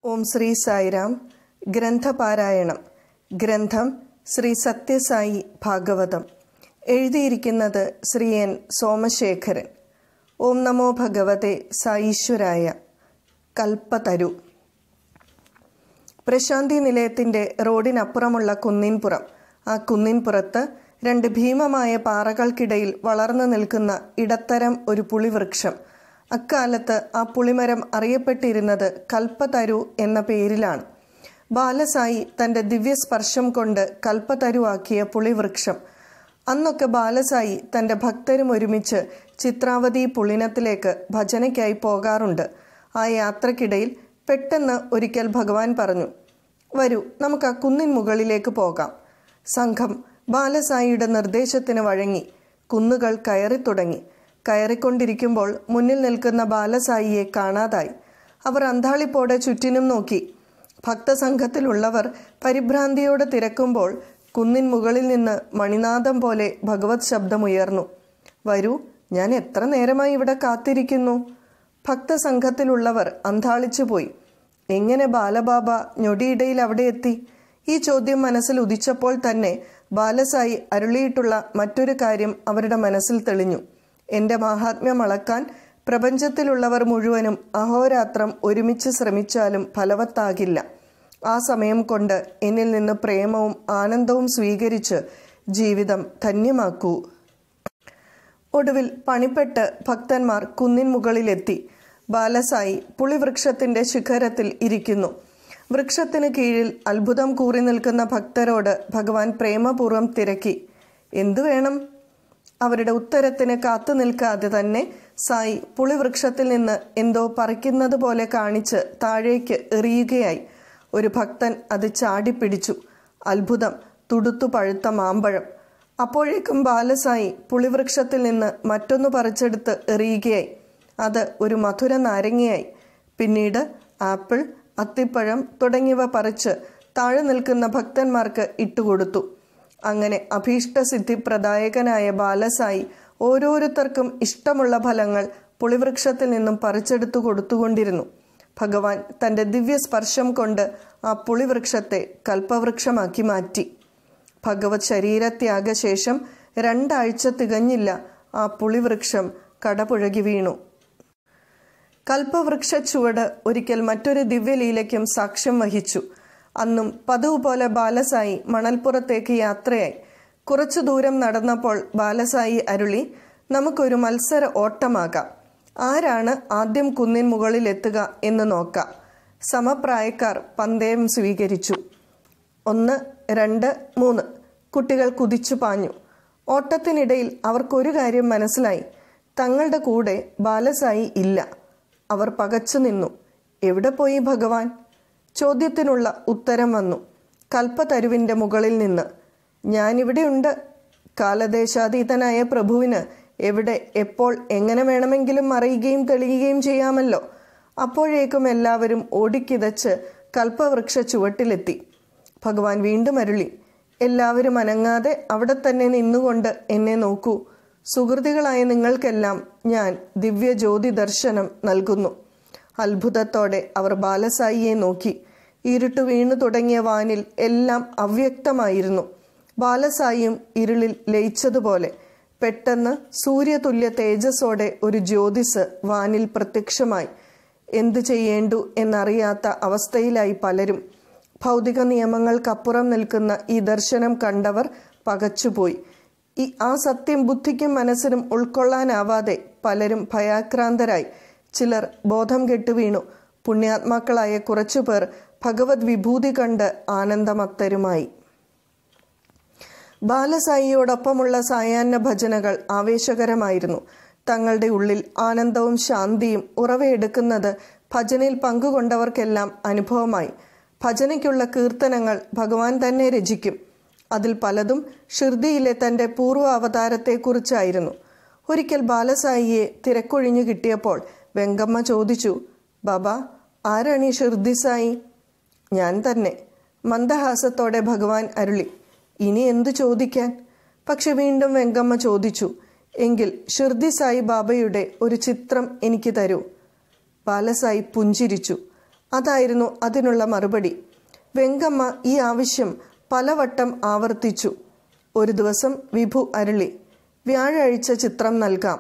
ഓം ശ്രീ സായിരാം ഗ്രന്ഥപാരായണം ഗ്രന്ഥം ശ്രീ സത്യസായി ഭാഗവതം എഴുതിയിരിക്കുന്നത് ശ്രീ എൻ സോമശേഖരൻ ഓം നമോ ഭഗവതെ സായീശ്വരായ കൽപ്പതരു പ്രശാന്തി നിലയത്തിന്റെ റോഡിനപ്പുറമുള്ള കുന്നിൻപുറം ആ കുന്നിൻപുറത്ത് രണ്ട് ഭീമമായ പാറകൾക്കിടയിൽ വളർന്നു നിൽക്കുന്ന ഇടത്തരം ഒരു പുളിവൃക്ഷം അക്കാലത്ത് ആ പുളിമരം അറിയപ്പെട്ടിരുന്നത് കൽപ്പതരു എന്ന പേരിലാണ് ബാലസായി തന്റെ ദിവ്യസ്പർശം കൊണ്ട് കൽപ്പതരുവാക്കിയ പുളിവൃക്ഷം അന്നൊക്കെ ബാലസായി തന്റെ ഭക്തരും ഒരുമിച്ച് ചിത്രാവതി പുളിനത്തിലേക്ക് ഭജനയ്ക്കായി പോകാറുണ്ട് ആ യാത്രക്കിടയിൽ പെട്ടെന്ന് ഒരിക്കൽ ഭഗവാൻ പറഞ്ഞു വരൂ നമുക്ക് ആ കുന്നിൻ മുകളിലേക്ക് പോകാം സംഘം ബാലസായിയുടെ നിർദ്ദേശത്തിന് വഴങ്ങി കുന്നുകൾ കയറി തുടങ്ങി കയറിക്കൊണ്ടിരിക്കുമ്പോൾ മുന്നിൽ നിൽക്കുന്ന ബാലസായിയെ കാണാതായി അവർ അന്താളിപ്പോടെ ചുറ്റിനും നോക്കി ഭക്തസംഘത്തിലുള്ളവർ പരിഭ്രാന്തിയോടെ തിരക്കുമ്പോൾ കുന്നിൻ മുകളിൽ നിന്ന് മണിനാദം പോലെ ഭഗവത് ശബ്ദമുയർന്നു വരൂ ഞാൻ എത്ര നേരമായി ഇവിടെ കാത്തിരിക്കുന്നു ഭക്തസംഘത്തിലുള്ളവർ അന്താളിച്ചുപോയി എങ്ങനെ ബാലബാബ ഞൊടിയിടയിൽ അവിടെ എത്തി ഈ ചോദ്യം മനസ്സിൽ ഉദിച്ചപ്പോൾ തന്നെ ബാലസായി അരുളിയിട്ടുള്ള മറ്റൊരു കാര്യം അവരുടെ മനസ്സിൽ തെളിഞ്ഞു എന്റെ മാഹാത്മ്യം അളക്കാൻ പ്രപഞ്ചത്തിലുള്ളവർ മുഴുവനും അഹോരാത്രം ഒരുമിച്ച് ശ്രമിച്ചാലും ഫലവത്താകില്ല ആ സമയം കൊണ്ട് എന്നിൽ നിന്ന് പ്രേമവും ആനന്ദവും സ്വീകരിച്ച് ജീവിതം ധന്യമാക്കൂ ഒടുവിൽ പണിപ്പെട്ട് ഭക്തന്മാർ കുന്നിൻ മുകളിലെത്തി ബാലസായി പുളിവൃക്ഷത്തിന്റെ ശിഖരത്തിൽ ഇരിക്കുന്നു വൃക്ഷത്തിന് കീഴിൽ അത്ഭുതം കൂറി നിൽക്കുന്ന ഭക്തരോട് ഭഗവാൻ പ്രേമപൂർവ്വം തിരക്കി എന്തു വേണം അവരുടെ ഉത്തരത്തിന് കാത്തു നിൽക്കാതെ തന്നെ സായി പുളിവൃക്ഷത്തിൽ നിന്ന് എന്തോ പറിക്കുന്നത് പോലെ കാണിച്ച് താഴേക്ക് എറിയുകയായി ഒരു ഭക്തൻ അത് ചാടിപ്പിടിച്ചു അത്ഭുതം തുടുത്തു പഴുത്ത മാമ്പഴം അപ്പോഴേക്കും ബാലസായി പുളിവൃക്ഷത്തിൽ നിന്ന് മറ്റൊന്ന് പറിച്ചെടുത്ത് എറിയുകയായി അത് ഒരു മധുര നാരങ്ങയായി പിന്നീട് ആപ്പിൾ അത്തിപ്പഴം തുടങ്ങിയവ പറിച്ച് താഴെ നിൽക്കുന്ന ഭക്തന്മാർക്ക് ഇട്ടുകൊടുത്തു അങ്ങനെ അഭീഷ്ടസിദ്ധി പ്രദായകനായ ബാലസായി ഓരോരുത്തർക്കും ഇഷ്ടമുള്ള ഫലങ്ങൾ പുളിവൃക്ഷത്തിൽ നിന്നും പറിച്ചെടുത്തു കൊടുത്തുകൊണ്ടിരുന്നു ഭഗവാൻ തന്റെ ദിവ്യ സ്പർശം കൊണ്ട് ആ പുളിവൃക്ഷത്തെ കൽപ്പവൃക്ഷമാക്കി മാറ്റി ഭഗവത് ശരീരത്യാഗശേഷം രണ്ടാഴ്ച തികഞ്ഞില്ല ആ പുളിവൃക്ഷം കടപുഴകി വീണു കൽപ്പവൃക്ഷ ചുവട് ഒരിക്കൽ മറ്റൊരു ദിവ്യലീലയ്ക്കും സാക്ഷ്യം വഹിച്ചു അന്നും പതിവ് പോലെ ബാലസായി മണൽപ്പുറത്തേക്ക് യാത്രയായി കുറച്ചു ദൂരം നടന്നപ്പോൾ ബാലസായി അരുളി നമുക്കൊരു മത്സര ഓട്ടമാകാം ആരാണ് ആദ്യം കുന്നിൻ മുകളിൽ എത്തുക എന്ന് നോക്കാം സമപ്രായക്കാർ പന്തയം സ്വീകരിച്ചു ഒന്ന് രണ്ട് മൂന്ന് കുട്ടികൾ കുതിച്ചു പാഞ്ഞു ഓട്ടത്തിനിടയിൽ അവർക്കൊരു കാര്യം മനസ്സിലായി തങ്ങളുടെ കൂടെ ബാലസായി ഇല്ല അവർ പകച്ചു നിന്നു എവിടെ പോയി ഭഗവാൻ ചോദ്യത്തിനുള്ള ഉത്തരം വന്നു കൽപ്പതരുവിന്റെ മുകളിൽ നിന്ന് ഞാനിവിടെയുണ്ട് കാലദേശാതീതനായ പ്രഭുവിന് എവിടെ എപ്പോൾ എങ്ങനെ വേണമെങ്കിലും അറിയുകയും തെളിയുകയും ചെയ്യാമല്ലോ അപ്പോഴേക്കും എല്ലാവരും ഓടിക്കിതച്ച് കൽപ്പവൃക്ഷ ചുവട്ടിലെത്തി ഭഗവാൻ വീണ്ടും അരുളി എല്ലാവരും അനങ്ങാതെ അവിടെ തന്നെ നിന്നുകൊണ്ട് എന്നെ നോക്കൂ സുഹൃതികളായ നിങ്ങൾക്കെല്ലാം ഞാൻ ദിവ്യ ജ്യോതി ദർശനം നൽകുന്നു അത്ഭുതത്തോടെ അവർ ബാലസായിയെ നോക്കി ഇരുട്ട് വീണു തുടങ്ങിയ വാനിൽ എല്ലാം അവ്യക്തമായിരുന്നു ബാലസായിയും ഇരുളിൽ ലയിച്ചതുപോലെ പെട്ടെന്ന് സൂര്യതുല്യ തേജസ്സോടെ ഒരു ജ്യോതിസ് വാനിൽ പ്രത്യക്ഷമായി എന്തു ചെയ്യേണ്ടു എന്നറിയാത്ത അവസ്ഥയിലായി പലരും ഭൗതിക നിയമങ്ങൾക്കപ്പുറം നിൽക്കുന്ന ഈ ദർശനം കണ്ടവർ പകച്ചുപോയി ഈ ആ സത്യം ബുദ്ധിക്കും മനസ്സിനും ഉൾക്കൊള്ളാനാവാതെ പലരും ഭയാക്രാന്തരായി ചിലർ ബോധം കെട്ടു വീണു പുണ്യാത്മാക്കളായ കുറച്ചുപേർ ഭഗവത് വിഭൂതി കണ്ട് ആനന്ദമത്തരുമായി ബാലസായിയോടൊപ്പമുള്ള സായാഹ്ന ഭജനകൾ ആവേശകരമായിരുന്നു തങ്ങളുടെ ഉള്ളിൽ ആനന്ദവും ശാന്തിയും ഉറവയെടുക്കുന്നത് ഭജനയിൽ പങ്കുകൊണ്ടവർക്കെല്ലാം അനുഭവമായി ഭജനയ്ക്കുള്ള കീർത്തനങ്ങൾ ഭഗവാൻ തന്നെ രചിക്കും അതിൽ പലതും ഷിർദിയിലെ തന്റെ പൂർവ്വ അവതാരത്തെക്കുറിച്ചായിരുന്നു ഒരിക്കൽ ബാലസായിയെ തിരക്കൊഴിഞ്ഞു കിട്ടിയപ്പോൾ വെങ്കമ്മ ചോദിച്ചു ബാബ ആരാണ് ഈ ഷിർദി സായി ഞാൻ തന്നെ മന്ദഹാസത്തോടെ ഭഗവാൻ അരുളി ഇനി എന്തു ചോദിക്കാൻ പക്ഷെ വീണ്ടും വെങ്കമ്മ ചോദിച്ചു എങ്കിൽ ഷിർദി സായി ബാബയുടെ ഒരു ചിത്രം എനിക്ക് തരൂ ബാലസായി പുഞ്ചിരിച്ചു അതായിരുന്നു അതിനുള്ള മറുപടി വെങ്കമ്മ ഈ ആവശ്യം പലവട്ടം ആവർത്തിച്ചു ഒരു ദിവസം വിഭു അരുളി വ്യാഴാഴ്ച ചിത്രം നൽകാം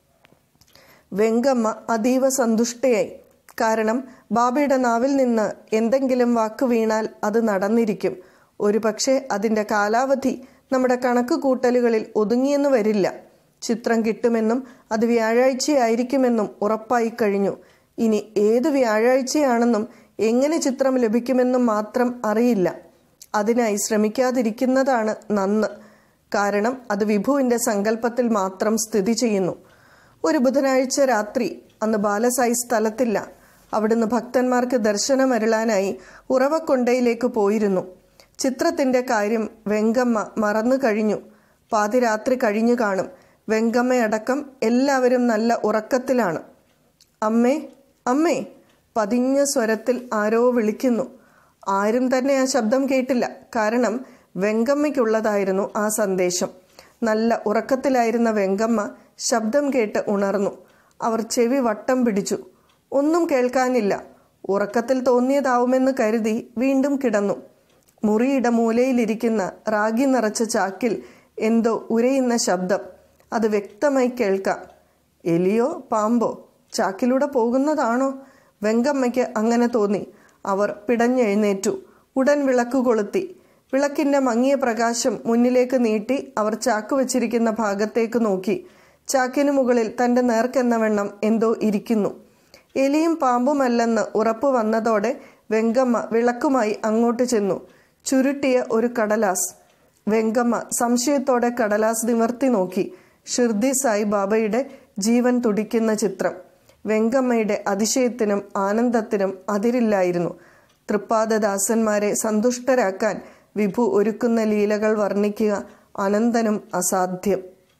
വെങ്കമ്മ അതീവ സന്തുഷ്ടയായി കാരണം ബാബയുടെ നാവിൽ നിന്ന് എന്തെങ്കിലും വാക്ക് വീണാൽ അത് നടന്നിരിക്കും ഒരുപക്ഷെ അതിൻ്റെ കാലാവധി നമ്മുടെ കണക്ക് കൂട്ടലുകളിൽ ഒതുങ്ങിയെന്ന് വരില്ല ചിത്രം കിട്ടുമെന്നും അത് വ്യാഴാഴ്ചയായിരിക്കുമെന്നും ഉറപ്പായി കഴിഞ്ഞു ഇനി ഏത് വ്യാഴാഴ്ചയാണെന്നും എങ്ങനെ ചിത്രം ലഭിക്കുമെന്നും മാത്രം അറിയില്ല അതിനായി ശ്രമിക്കാതിരിക്കുന്നതാണ് നന്ന് കാരണം അത് വിഭുവിൻ്റെ സങ്കല്പത്തിൽ മാത്രം സ്ഥിതി ചെയ്യുന്നു ഒരു ബുധനാഴ്ച രാത്രി അന്ന് ബാലസായി സ്ഥലത്തില്ല അവിടുന്ന് ഭക്തന്മാർക്ക് ദർശനമരുളാനായി ഉറവക്കൊണ്ടയിലേക്ക് പോയിരുന്നു ചിത്രത്തിന്റെ കാര്യം വെങ്കമ്മ മറന്നു കഴിഞ്ഞു പാതിരാത്രി കഴിഞ്ഞു കാണും വെങ്കമ്മയടക്കം എല്ലാവരും നല്ല ഉറക്കത്തിലാണ് അമ്മേ അമ്മേ പതിഞ്ഞ സ്വരത്തിൽ ആരോ വിളിക്കുന്നു ആരും തന്നെ ആ ശബ്ദം കേട്ടില്ല കാരണം വെങ്കമ്മയ്ക്കുള്ളതായിരുന്നു ആ സന്ദേശം നല്ല ഉറക്കത്തിലായിരുന്ന വെങ്കമ്മ ശബ്ദം കേട്ട് ഉണർന്നു അവർ ചെവി വട്ടം പിടിച്ചു ഒന്നും കേൾക്കാനില്ല ഉറക്കത്തിൽ തോന്നിയതാവുമെന്ന് കരുതി വീണ്ടും കിടന്നു മുറിയുടെ മൂലയിലിരിക്കുന്ന റാഗി നിറച്ച ചാക്കിൽ എന്തോ ഉരയുന്ന ശബ്ദം അത് വ്യക്തമായി കേൾക്കാം എലിയോ പാമ്പോ ചാക്കിലൂടെ പോകുന്നതാണോ വെങ്കമ്മയ്ക്ക് അങ്ങനെ തോന്നി അവർ പിടഞ്ഞെഴുന്നേറ്റു ഉടൻ വിളക്ക് കൊളുത്തി വിളക്കിന്റെ മങ്ങിയ പ്രകാശം മുന്നിലേക്ക് നീട്ടി അവർ ചാക്ക് വെച്ചിരിക്കുന്ന ഭാഗത്തേക്ക് നോക്കി ചാക്കിനു മുകളിൽ തന്റെ നേർക്കെന്ന വണ്ണം എന്തോ ഇരിക്കുന്നു എലിയും പാമ്പുമല്ലെന്ന് ഉറപ്പു വന്നതോടെ വെങ്കമ്മ വിളക്കുമായി അങ്ങോട്ട് ചെന്നു ചുരുട്ടിയ ഒരു കടലാസ് വെങ്കമ്മ സംശയത്തോടെ കടലാസ് നിവർത്തി നോക്കി ഷിർദി സായി ബാബയുടെ ജീവൻ തുടിക്കുന്ന ചിത്രം വെങ്കമ്മയുടെ അതിശയത്തിനും ആനന്ദത്തിനും അതിരില്ലായിരുന്നു തൃപ്പാദദാസന്മാരെ സന്തുഷ്ടരാക്കാൻ വിഭു ഒരുക്കുന്ന ലീലകൾ വർണ്ണിക്കുക അനന്തനും അസാധ്യം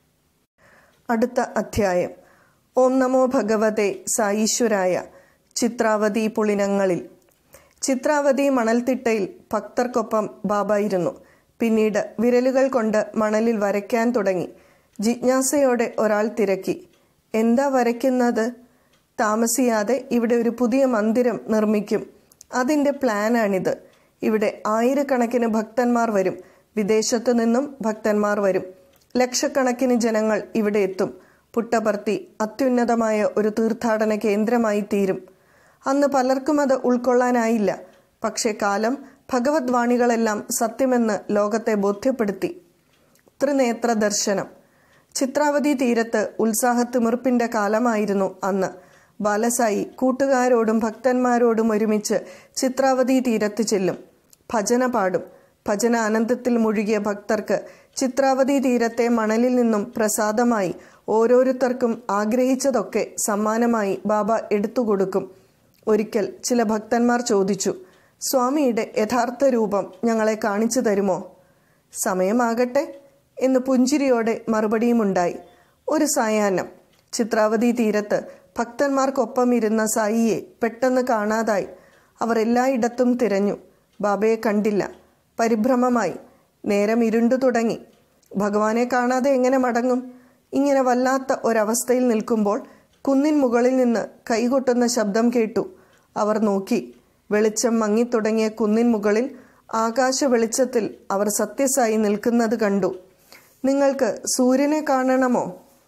അടുത്ത അധ്യായം ഓം നമോ ഭഗവതെ സായീശ്വരായ ചിത്രാവതി പുളിനങ്ങളിൽ ചിത്രാവതി മണൽത്തിട്ടയിൽ ഭക്തർക്കൊപ്പം ബാബായിരുന്നു പിന്നീട് വിരലുകൾ കൊണ്ട് മണലിൽ വരയ്ക്കാൻ തുടങ്ങി ജിജ്ഞാസയോടെ ഒരാൾ തിരക്കി എന്താ വരയ്ക്കുന്നത് താമസിയാതെ ഇവിടെ ഒരു പുതിയ മന്ദിരം നിർമ്മിക്കും അതിൻ്റെ പ്ലാനാണിത് ഇവിടെ ആയിരക്കണക്കിന് ഭക്തന്മാർ വരും വിദേശത്തു നിന്നും ഭക്തന്മാർ വരും ലക്ഷക്കണക്കിന് ജനങ്ങൾ ഇവിടെ എത്തും പുട്ടപർത്തി അത്യുന്നതമായ ഒരു തീർത്ഥാടന കേന്ദ്രമായി തീരും അന്ന് പലർക്കും അത് ഉൾക്കൊള്ളാനായില്ല പക്ഷേ കാലം ഭഗവത് വാണികളെല്ലാം സത്യമെന്ന് ലോകത്തെ ബോധ്യപ്പെടുത്തി ത്രിനേത്ര ദർശനം ചിത്രാവതി തീരത്ത് ഉത്സാഹത്തിമിർപ്പിന്റെ കാലമായിരുന്നു അന്ന് ബാലസായി കൂട്ടുകാരോടും ഭക്തന്മാരോടും ഒരുമിച്ച് ചിത്രാവതി തീരത്ത് ചെല്ലും ഭജന പാടും ഭജന ആനന്ദത്തിൽ മുഴുകിയ ഭക്തർക്ക് ചിത്രാവതി തീരത്തെ മണലിൽ നിന്നും പ്രസാദമായി ഓരോരുത്തർക്കും ആഗ്രഹിച്ചതൊക്കെ സമ്മാനമായി ബാബ എടുത്തുകൊടുക്കും ഒരിക്കൽ ചില ഭക്തന്മാർ ചോദിച്ചു സ്വാമിയുടെ യഥാർത്ഥ രൂപം ഞങ്ങളെ കാണിച്ചു തരുമോ സമയമാകട്ടെ എന്ന് പുഞ്ചിരിയോടെ മറുപടിയുമുണ്ടായി ഒരു സായാഹ്നം ചിത്രാവതി തീരത്ത് ഭക്തന്മാർക്കൊപ്പം ഇരുന്ന സായിയെ പെട്ടെന്ന് കാണാതായി അവർ എല്ലായിടത്തും തിരഞ്ഞു ബാബയെ കണ്ടില്ല പരിഭ്രമമായി നേരം ഇരുണ്ടു തുടങ്ങി ഭഗവാനെ കാണാതെ എങ്ങനെ മടങ്ങും ഇങ്ങനെ വല്ലാത്ത ഒരവസ്ഥയിൽ നിൽക്കുമ്പോൾ കുന്നിൻ മുകളിൽ നിന്ന് കൈകൊട്ടുന്ന ശബ്ദം കേട്ടു അവർ നോക്കി വെളിച്ചം മങ്ങിത്തുടങ്ങിയ കുന്നിൻ മുകളിൽ ആകാശ വെളിച്ചത്തിൽ അവർ സത്യസായി നിൽക്കുന്നത് കണ്ടു നിങ്ങൾക്ക് സൂര്യനെ കാണണമോ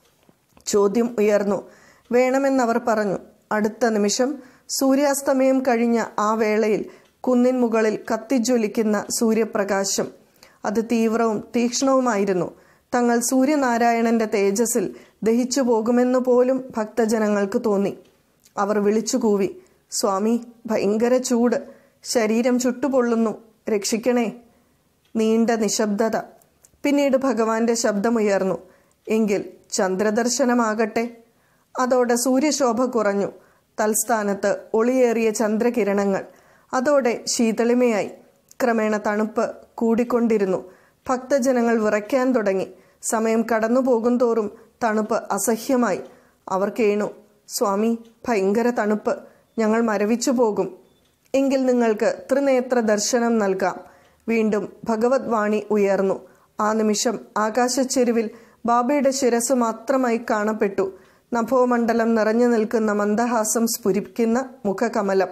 ചോദ്യം ഉയർന്നു വേണമെന്നവർ പറഞ്ഞു അടുത്ത നിമിഷം സൂര്യാസ്തമയം കഴിഞ്ഞ ആ വേളയിൽ കുന്നിൻ മുകളിൽ കത്തിജ്വലിക്കുന്ന സൂര്യപ്രകാശം അത് തീവ്രവും തീക്ഷ്ണവുമായിരുന്നു തങ്ങൾ സൂര്യനാരായണന്റെ തേജസ്സിൽ ദഹിച്ചു പോകുമെന്നു പോലും ഭക്തജനങ്ങൾക്ക് തോന്നി അവർ വിളിച്ചു കൂവി സ്വാമി ഭയങ്കര ചൂട് ശരീരം ചുട്ടുപൊള്ളുന്നു രക്ഷിക്കണേ നീണ്ട നിശബ്ദത പിന്നീട് ഭഗവാന്റെ ശബ്ദമുയർന്നു എങ്കിൽ ചന്ദ്രദർശനമാകട്ടെ അതോടെ സൂര്യശോഭ കുറഞ്ഞു തൽസ്ഥാനത്ത് ഒളിയേറിയ ചന്ദ്രകിരണങ്ങൾ അതോടെ ശീതളിമയായി ക്രമേണ തണുപ്പ് കൂടിക്കൊണ്ടിരുന്നു ഭക്തജനങ്ങൾ വിറയ്ക്കാൻ തുടങ്ങി സമയം കടന്നു പോകും തോറും തണുപ്പ് അസഹ്യമായി അവർ കേണു സ്വാമി ഭയങ്കര തണുപ്പ് ഞങ്ങൾ മരവിച്ചു പോകും എങ്കിൽ നിങ്ങൾക്ക് ത്രിനേത്ര ദർശനം നൽകാം വീണ്ടും ഭഗവത് വാണി ഉയർന്നു ആ നിമിഷം ആകാശച്ചെരുവിൽ ബാബയുടെ ശിരസ് മാത്രമായി കാണപ്പെട്ടു നഭോമണ്ഡലം നിറഞ്ഞു നിൽക്കുന്ന മന്ദഹാസം സ്ഫുരിക്കുന്ന മുഖകമലം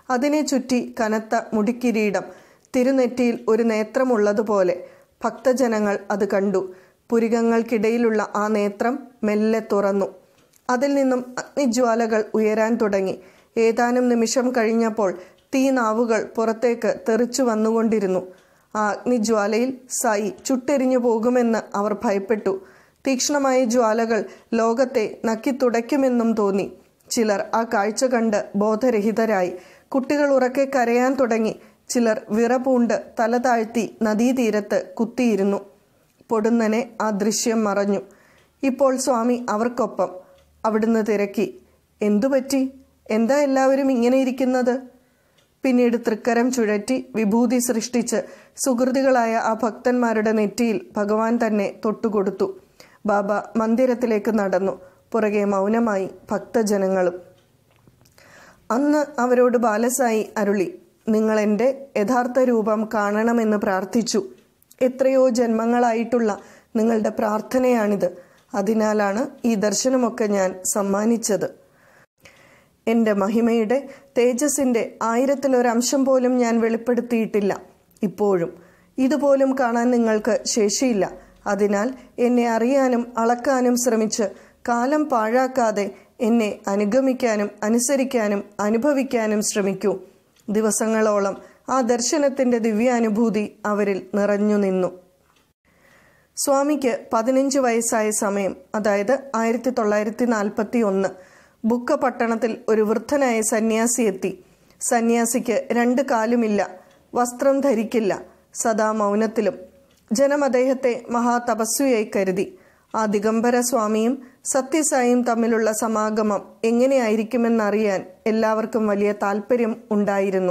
അതിനെ ചുറ്റി കനത്ത മുടിക്കിരീടം തിരുനെറ്റിയിൽ ഒരു നേത്രമുള്ളതുപോലെ ഭക്തജനങ്ങൾ അത് കണ്ടു പുരികങ്ങൾക്കിടയിലുള്ള ആ നേത്രം മെല്ലെ തുറന്നു അതിൽ നിന്നും അഗ്നിജ്വാലകൾ ഉയരാൻ തുടങ്ങി ഏതാനും നിമിഷം കഴിഞ്ഞപ്പോൾ തീനാവുകൾ പുറത്തേക്ക് തെറിച്ചു വന്നുകൊണ്ടിരുന്നു ആ അഗ്നിജ്വാലയിൽ സായി ചുട്ടെരിഞ്ഞു പോകുമെന്ന് അവർ ഭയപ്പെട്ടു തീക്ഷ്ണമായ ജ്വാലകൾ ലോകത്തെ നക്കിത്തുടയ്ക്കുമെന്നും തോന്നി ചിലർ ആ കാഴ്ച കണ്ട് ബോധരഹിതരായി കുട്ടികൾ ഉറക്കെ കരയാൻ തുടങ്ങി ചിലർ വിറപൂണ്ട് തല താഴ്ത്തി നദീതീരത്ത് കുത്തിയിരുന്നു പൊടുന്നനെ ആ ദൃശ്യം മറഞ്ഞു ഇപ്പോൾ സ്വാമി അവർക്കൊപ്പം അവിടുന്ന് തിരക്കി എന്തുപറ്റി എന്താ എല്ലാവരും ഇങ്ങനെ ഇരിക്കുന്നത് പിന്നീട് തൃക്കരം ചുഴറ്റി വിഭൂതി സൃഷ്ടിച്ച് സുഹൃതികളായ ആ ഭക്തന്മാരുടെ നെറ്റിയിൽ ഭഗവാൻ തന്നെ തൊട്ടുകൊടുത്തു ബാബ മന്ദിരത്തിലേക്ക് നടന്നു പുറകെ മൗനമായി ഭക്തജനങ്ങളും അന്ന് അവരോട് ബാലസായി അരുളി നിങ്ങൾ എൻ്റെ യഥാർത്ഥ രൂപം കാണണമെന്ന് പ്രാർത്ഥിച്ചു എത്രയോ ജന്മങ്ങളായിട്ടുള്ള നിങ്ങളുടെ പ്രാർത്ഥനയാണിത് അതിനാലാണ് ഈ ദർശനമൊക്കെ ഞാൻ സമ്മാനിച്ചത് എൻ്റെ മഹിമയുടെ തേജസ്സിൻ്റെ ആയിരത്തിലൊരംശം പോലും ഞാൻ വെളിപ്പെടുത്തിയിട്ടില്ല ഇപ്പോഴും ഇതുപോലും കാണാൻ നിങ്ങൾക്ക് ശേഷിയില്ല അതിനാൽ എന്നെ അറിയാനും അളക്കാനും ശ്രമിച്ച് കാലം പാഴാക്കാതെ എന്നെ അനുഗമിക്കാനും അനുസരിക്കാനും അനുഭവിക്കാനും ശ്രമിക്കൂ ദിവസങ്ങളോളം ആ ദർശനത്തിൻ്റെ ദിവ്യാനുഭൂതി അവരിൽ നിറഞ്ഞു നിന്നു സ്വാമിക്ക് പതിനഞ്ച് വയസ്സായ സമയം അതായത് ആയിരത്തി തൊള്ളായിരത്തി നാൽപ്പത്തി ഒന്ന് ബുക്ക പട്ടണത്തിൽ ഒരു വൃദ്ധനായ സന്യാസി എത്തി സന്യാസിക്ക് രണ്ട് കാലുമില്ല വസ്ത്രം ധരിക്കില്ല സദാ മൗനത്തിലും ജനം അദ്ദേഹത്തെ മഹാതപസ്വിയായി കരുതി ആ ദിഗംബര സ്വാമിയും സത്യസായിയും തമ്മിലുള്ള സമാഗമം എങ്ങനെയായിരിക്കുമെന്നറിയാൻ എല്ലാവർക്കും വലിയ താല്പര്യം ഉണ്ടായിരുന്നു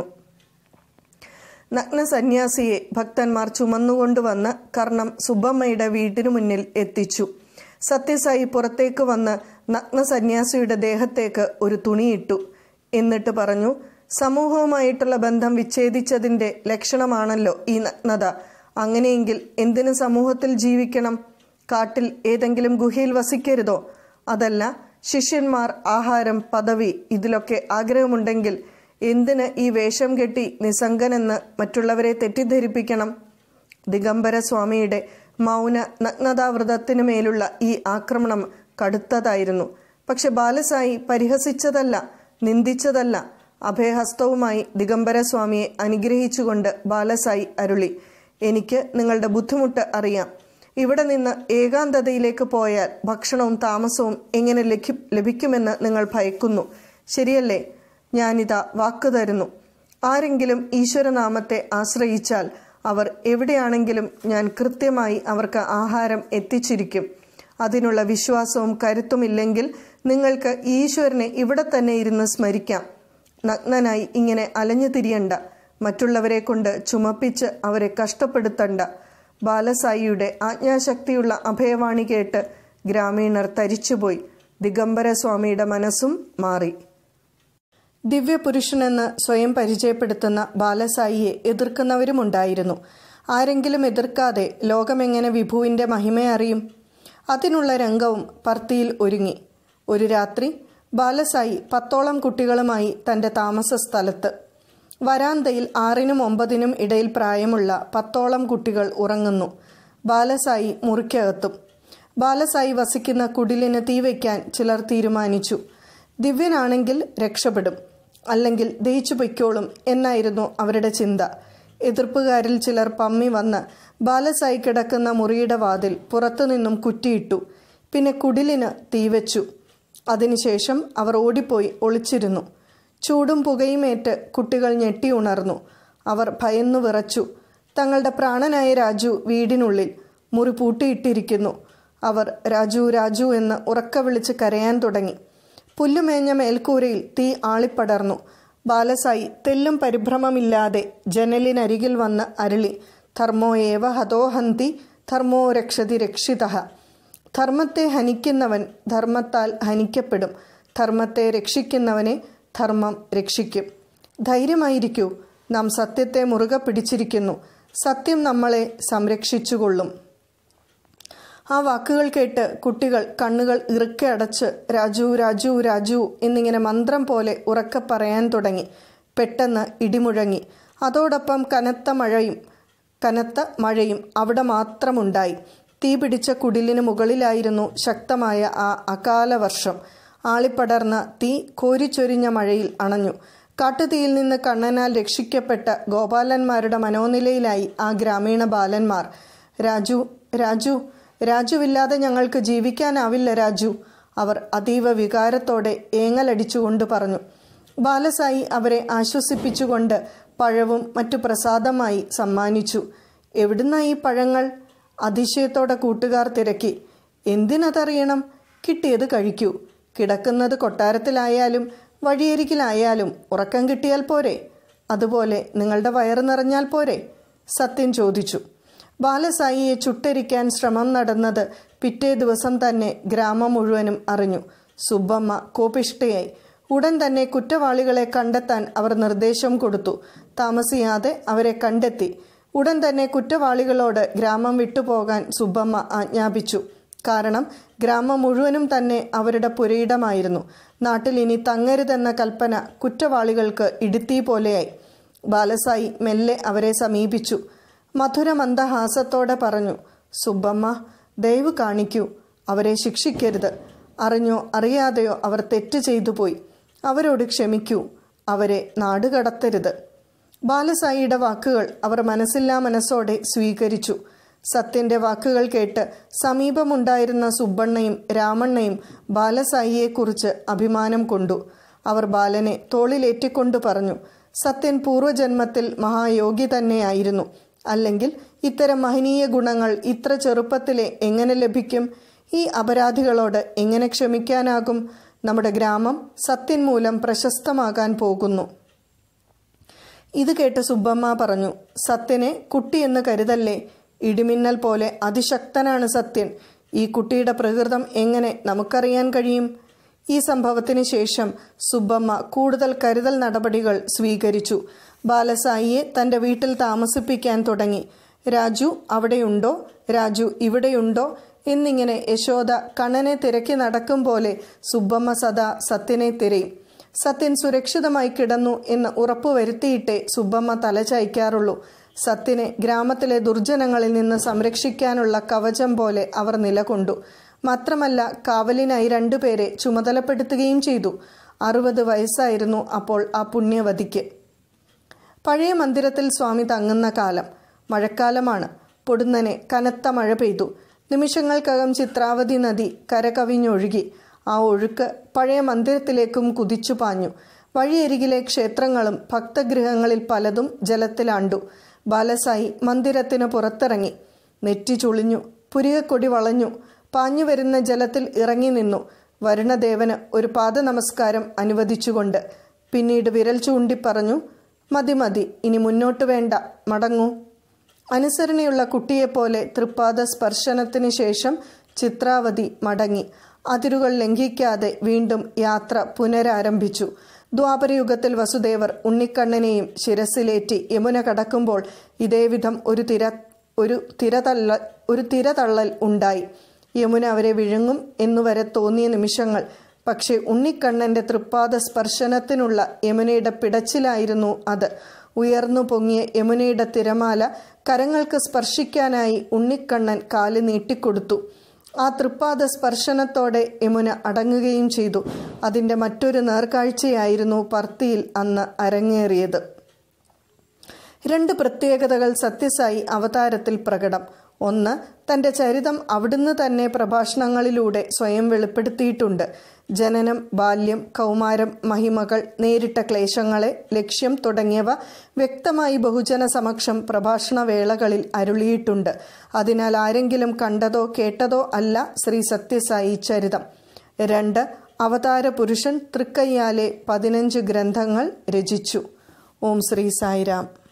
നഗ്ന സന്യാസിയെ ഭക്തന്മാർ ചുമന്നുകൊണ്ടുവന്ന് കർണം സുബ്ബമ്മയുടെ വീട്ടിനു മുന്നിൽ എത്തിച്ചു സത്യസായി പുറത്തേക്ക് വന്ന് നഗ്ന സന്യാസിയുടെ ദേഹത്തേക്ക് ഒരു തുണിയിട്ടു എന്നിട്ട് പറഞ്ഞു സമൂഹവുമായിട്ടുള്ള ബന്ധം വിച്ഛേദിച്ചതിന്റെ ലക്ഷണമാണല്ലോ ഈ നഗ്നത അങ്ങനെയെങ്കിൽ എന്തിനു സമൂഹത്തിൽ ജീവിക്കണം കാട്ടിൽ ഏതെങ്കിലും ഗുഹയിൽ വസിക്കരുതോ അതല്ല ശിഷ്യന്മാർ ആഹാരം പദവി ഇതിലൊക്കെ ആഗ്രഹമുണ്ടെങ്കിൽ എന്തിന് ഈ വേഷം കെട്ടി നിസ്സംഗനെന്ന് മറ്റുള്ളവരെ തെറ്റിദ്ധരിപ്പിക്കണം ദിഗംബര സ്വാമിയുടെ മൗന നഗ്നതാവ്രതത്തിനു മേലുള്ള ഈ ആക്രമണം കടുത്തതായിരുന്നു പക്ഷെ ബാലസായി പരിഹസിച്ചതല്ല നിന്ദിച്ചതല്ല അഭയഹസ്തവുമായി ദിഗംബര സ്വാമിയെ അനുഗ്രഹിച്ചുകൊണ്ട് ബാലസായി അരുളി എനിക്ക് നിങ്ങളുടെ ബുദ്ധിമുട്ട് അറിയാം ഇവിടെ നിന്ന് ഏകാന്തതയിലേക്ക് പോയാൽ ഭക്ഷണവും താമസവും എങ്ങനെ ലഭി ലഭിക്കുമെന്ന് നിങ്ങൾ ഭയക്കുന്നു ശരിയല്ലേ ഞാനിതാ വാക്കു തരുന്നു ആരെങ്കിലും ഈശ്വരനാമത്തെ ആശ്രയിച്ചാൽ അവർ എവിടെയാണെങ്കിലും ഞാൻ കൃത്യമായി അവർക്ക് ആഹാരം എത്തിച്ചിരിക്കും അതിനുള്ള വിശ്വാസവും കരുത്തുമില്ലെങ്കിൽ നിങ്ങൾക്ക് ഈശ്വരനെ ഇവിടെ തന്നെ ഇരുന്ന് സ്മരിക്കാം നഗ്നനായി ഇങ്ങനെ അലഞ്ഞു തിരിയണ്ട മറ്റുള്ളവരെ കൊണ്ട് ചുമപ്പിച്ച് അവരെ കഷ്ടപ്പെടുത്തണ്ട ബാലസായിയുടെ ആജ്ഞാശക്തിയുള്ള അഭയവാണി കേട്ട് ഗ്രാമീണർ തരിച്ചുപോയി ദിഗംബര സ്വാമിയുടെ മനസ്സും മാറി ദിവ്യപുരുഷനെന്ന് സ്വയം പരിചയപ്പെടുത്തുന്ന ബാലസായിയെ എതിർക്കുന്നവരുമുണ്ടായിരുന്നു ആരെങ്കിലും എതിർക്കാതെ ലോകമെങ്ങനെ വിഭുവിൻ്റെ മഹിമയറിയും അതിനുള്ള രംഗവും പർത്തിയിൽ ഒരുങ്ങി ഒരു രാത്രി ബാലസായി പത്തോളം കുട്ടികളുമായി തൻ്റെ താമസ സ്ഥലത്ത് വരാന്തയിൽ ആറിനും ഒമ്പതിനും ഇടയിൽ പ്രായമുള്ള പത്തോളം കുട്ടികൾ ഉറങ്ങുന്നു ബാലസായി മുറിക്കകത്തും ബാലസായി വസിക്കുന്ന കുടിലിന് തീവയ്ക്കാൻ ചിലർ തീരുമാനിച്ചു ദിവ്യനാണെങ്കിൽ രക്ഷപ്പെടും അല്ലെങ്കിൽ ദയിച്ചു പൊയ്ക്കോളും എന്നായിരുന്നു അവരുടെ ചിന്ത എതിർപ്പുകാരിൽ ചിലർ പമ്മി വന്ന് ബാലസായി കിടക്കുന്ന മുറിയുടെ വാതിൽ പുറത്തുനിന്നും കുറ്റിയിട്ടു പിന്നെ കുടിലിന് തീവച്ചു അതിനുശേഷം അവർ ഓടിപ്പോയി ഒളിച്ചിരുന്നു ചൂടും പുകയുമേറ്റ് കുട്ടികൾ ഞെട്ടി ഉണർന്നു അവർ ഭയന്നു വിറച്ചു തങ്ങളുടെ പ്രാണനായ രാജു വീടിനുള്ളിൽ മുറി പൂട്ടിയിട്ടിരിക്കുന്നു അവർ രാജു രാജു എന്ന് ഉറക്ക വിളിച്ച് കരയാൻ തുടങ്ങി പുല്ലുമേഞ്ഞ മേൽക്കൂരയിൽ തീ ആളിപ്പടർന്നു ബാലസായി തെല്ലും പരിഭ്രമമില്ലാതെ ജനലിനരികിൽ വന്ന് അരളി ധർമ്മോ ഏവ ഹതോഹന്തി ധർമ്മോ രക്ഷതി രക്ഷിത ധർമ്മത്തെ ഹനിക്കുന്നവൻ ധർമ്മത്താൽ ഹനിക്കപ്പെടും ധർമ്മത്തെ രക്ഷിക്കുന്നവനെ ധർമ്മം രക്ഷിക്കും ധൈര്യമായിരിക്കൂ നാം സത്യത്തെ മുറുകെ പിടിച്ചിരിക്കുന്നു സത്യം നമ്മളെ സംരക്ഷിച്ചുകൊള്ളും ആ വാക്കുകൾ കേട്ട് കുട്ടികൾ കണ്ണുകൾ ഇറുക്കെ അടച്ച് രാജു രാജു രാജു എന്നിങ്ങനെ മന്ത്രം പോലെ ഉറക്കെ പറയാൻ തുടങ്ങി പെട്ടെന്ന് ഇടിമുഴങ്ങി അതോടൊപ്പം കനത്ത മഴയും കനത്ത മഴയും അവിടെ മാത്രമുണ്ടായി തീ പിടിച്ച കുടിലിന് മുകളിലായിരുന്നു ശക്തമായ ആ അകാല വർഷം ആളിപ്പടർന്ന തീ കോരിച്ചൊരിഞ്ഞ മഴയിൽ അണഞ്ഞു കാട്ടുതീയിൽ നിന്ന് കണ്ണനാൽ രക്ഷിക്കപ്പെട്ട ഗോപാലന്മാരുടെ മനോനിലയിലായി ആ ഗ്രാമീണ ബാലന്മാർ രാജു രാജു രാജുവില്ലാതെ ഞങ്ങൾക്ക് ജീവിക്കാനാവില്ല രാജു അവർ അതീവ വികാരത്തോടെ ഏങ്ങലടിച്ചുകൊണ്ട് പറഞ്ഞു ബാലസായി അവരെ ആശ്വസിപ്പിച്ചുകൊണ്ട് പഴവും മറ്റു പ്രസാദമായി സമ്മാനിച്ചു എവിടുന്ന ഈ പഴങ്ങൾ അതിശയത്തോടെ കൂട്ടുകാർ തിരക്കി എന്തിനതറിയണം കിട്ടിയത് കഴിക്കൂ കിടക്കുന്നത് കൊട്ടാരത്തിലായാലും വഴിയരികിലായാലും ഉറക്കം കിട്ടിയാൽ പോരെ അതുപോലെ നിങ്ങളുടെ വയറ് നിറഞ്ഞാൽ പോരെ സത്യൻ ചോദിച്ചു ബാലസായിയെ ചുട്ടരിക്കാൻ ശ്രമം നടന്നത് പിറ്റേ ദിവസം തന്നെ ഗ്രാമം മുഴുവനും അറിഞ്ഞു സുബ്ബമ്മ കോപിഷ്ഠയായി ഉടൻ തന്നെ കുറ്റവാളികളെ കണ്ടെത്താൻ അവർ നിർദ്ദേശം കൊടുത്തു താമസിയാതെ അവരെ കണ്ടെത്തി ഉടൻ തന്നെ കുറ്റവാളികളോട് ഗ്രാമം വിട്ടുപോകാൻ സുബ്ബമ്മ ആജ്ഞാപിച്ചു കാരണം ഗ്രാമം മുഴുവനും തന്നെ അവരുടെ പുരയിടമായിരുന്നു നാട്ടിൽ ഇനി തങ്ങരുതെന്ന കൽപ്പന കുറ്റവാളികൾക്ക് ഇടുത്തി പോലെയായി ബാലസായി മെല്ലെ അവരെ സമീപിച്ചു മധുരമന്ദഹാസത്തോടെ പറഞ്ഞു സുബ്ബമ്മ ദയവ് കാണിക്കൂ അവരെ ശിക്ഷിക്കരുത് അറിഞ്ഞോ അറിയാതെയോ അവർ തെറ്റ് ചെയ്തു പോയി അവരോട് ക്ഷമിക്കൂ അവരെ നാടുകടത്തരുത് ബാലസായിയുടെ വാക്കുകൾ അവർ മനസ്സില്ലാ മനസ്സോടെ സ്വീകരിച്ചു സത്യന്റെ വാക്കുകൾ കേട്ട് സമീപമുണ്ടായിരുന്ന സുബ്ബണ്ണയും രാമണ്ണയും ബാലസായിയെക്കുറിച്ച് അഭിമാനം കൊണ്ടു അവർ ബാലനെ തോളിലേറ്റിക്കൊണ്ട് പറഞ്ഞു സത്യൻ പൂർവ്വജന്മത്തിൽ മഹായോഗി തന്നെയായിരുന്നു അല്ലെങ്കിൽ ഇത്തരം മഹനീയ ഗുണങ്ങൾ ഇത്ര ചെറുപ്പത്തിലെ എങ്ങനെ ലഭിക്കും ഈ അപരാധികളോട് എങ്ങനെ ക്ഷമിക്കാനാകും നമ്മുടെ ഗ്രാമം സത്യൻ മൂലം പ്രശസ്തമാകാൻ പോകുന്നു ഇത് കേട്ട് സുബ്ബമ്മ പറഞ്ഞു സത്യനെ കുട്ടിയെന്ന് കരുതല്ലേ ഇടിമിന്നൽ പോലെ അതിശക്തനാണ് സത്യൻ ഈ കുട്ടിയുടെ പ്രകൃതം എങ്ങനെ നമുക്കറിയാൻ കഴിയും ഈ സംഭവത്തിന് ശേഷം സുബ്ബമ്മ കൂടുതൽ കരുതൽ നടപടികൾ സ്വീകരിച്ചു ബാലസായിയെ തൻ്റെ വീട്ടിൽ താമസിപ്പിക്കാൻ തുടങ്ങി രാജു അവിടെയുണ്ടോ രാജു ഇവിടെയുണ്ടോ എന്നിങ്ങനെ യശോദ കണ്ണനെ തിരക്കി നടക്കും പോലെ സുബ്ബമ്മ സദാ സത്യനെ തിരയും സത്യൻ സുരക്ഷിതമായി കിടന്നു എന്ന് ഉറപ്പുവരുത്തിയിട്ടേ സുബ്ബമ്മ തലചായ്ക്കാറുള്ളൂ സത്യനെ ഗ്രാമത്തിലെ ദുർജനങ്ങളിൽ നിന്ന് സംരക്ഷിക്കാനുള്ള കവചം പോലെ അവർ നിലകൊണ്ടു മാത്രമല്ല കാവലിനായി രണ്ടുപേരെ ചുമതലപ്പെടുത്തുകയും ചെയ്തു അറുപത് വയസ്സായിരുന്നു അപ്പോൾ ആ പുണ്യവതിക്ക് പഴയ മന്ദിരത്തിൽ സ്വാമി തങ്ങുന്ന കാലം മഴക്കാലമാണ് പൊടുന്നനെ കനത്ത മഴ പെയ്തു നിമിഷങ്ങൾക്കകം ചിത്രാവതി നദി കരകവിഞ്ഞൊഴുകി ആ ഒഴുക്ക് പഴയ മന്ദിരത്തിലേക്കും കുതിച്ചു പാഞ്ഞു വഴിയരികിലെ ക്ഷേത്രങ്ങളും ഭക്തഗൃഹങ്ങളിൽ പലതും ജലത്തിലാണ്ടു ബാലസായി മന്ദിരത്തിന് പുറത്തിറങ്ങി നെറ്റി ചുളിഞ്ഞു പുരികക്കൊടി വളഞ്ഞു പാഞ്ഞു വരുന്ന ജലത്തിൽ ഇറങ്ങി നിന്നു വരുണദേവന് ഒരു പാദ നമസ്കാരം അനുവദിച്ചുകൊണ്ട് പിന്നീട് വിരൽ ചൂണ്ടി പറഞ്ഞു മതി മതി ഇനി മുന്നോട്ട് വേണ്ട മടങ്ങൂ അനുസരണയുള്ള കുട്ടിയെപ്പോലെ തൃപ്പാദ സ്പർശനത്തിന് ശേഷം ചിത്രാവതി മടങ്ങി അതിരുകൾ ലംഘിക്കാതെ വീണ്ടും യാത്ര പുനരാരംഭിച്ചു ദ്വാപരയുഗത്തിൽ വസുദേവർ ഉണ്ണിക്കണ്ണനെയും ശിരസിലേറ്റി യമുന കടക്കുമ്പോൾ ഇതേവിധം ഒരു തിര ഒരു തിരതള്ള ഒരു തിരതള്ളൽ ഉണ്ടായി യമുന അവരെ വിഴുങ്ങും എന്നുവരെ തോന്നിയ നിമിഷങ്ങൾ പക്ഷേ ഉണ്ണിക്കണ്ണന്റെ തൃപ്പാദ സ്പർശനത്തിനുള്ള യമുനയുടെ പിടച്ചിലായിരുന്നു അത് ഉയർന്നു പൊങ്ങിയ യമുനയുടെ തിരമാല കരങ്ങൾക്ക് സ്പർശിക്കാനായി ഉണ്ണിക്കണ്ണൻ കാല് നീട്ടിക്കൊടുത്തു ആ തൃപ്പാദ സ്പർശനത്തോടെ യമുന അടങ്ങുകയും ചെയ്തു അതിൻ്റെ മറ്റൊരു നേർക്കാഴ്ചയായിരുന്നു പർത്തിയിൽ അന്ന് അരങ്ങേറിയത് രണ്ട് പ്രത്യേകതകൾ സത്യസായി അവതാരത്തിൽ പ്രകടം ഒന്ന് തൻ്റെ ചരിതം അവിടുന്ന് തന്നെ പ്രഭാഷണങ്ങളിലൂടെ സ്വയം വെളിപ്പെടുത്തിയിട്ടുണ്ട് ജനനം ബാല്യം കൗമാരം മഹിമകൾ നേരിട്ട ക്ലേശങ്ങളെ ലക്ഷ്യം തുടങ്ങിയവ വ്യക്തമായി ബഹുജന സമക്ഷം പ്രഭാഷണ വേളകളിൽ അരുളിയിട്ടുണ്ട് അതിനാൽ ആരെങ്കിലും കണ്ടതോ കേട്ടതോ അല്ല ശ്രീ സത്യസായി ചരിതം രണ്ട് അവതാര പുരുഷൻ തൃക്കയ്യാലെ പതിനഞ്ച് ഗ്രന്ഥങ്ങൾ രചിച്ചു ഓം ശ്രീ സായിരാം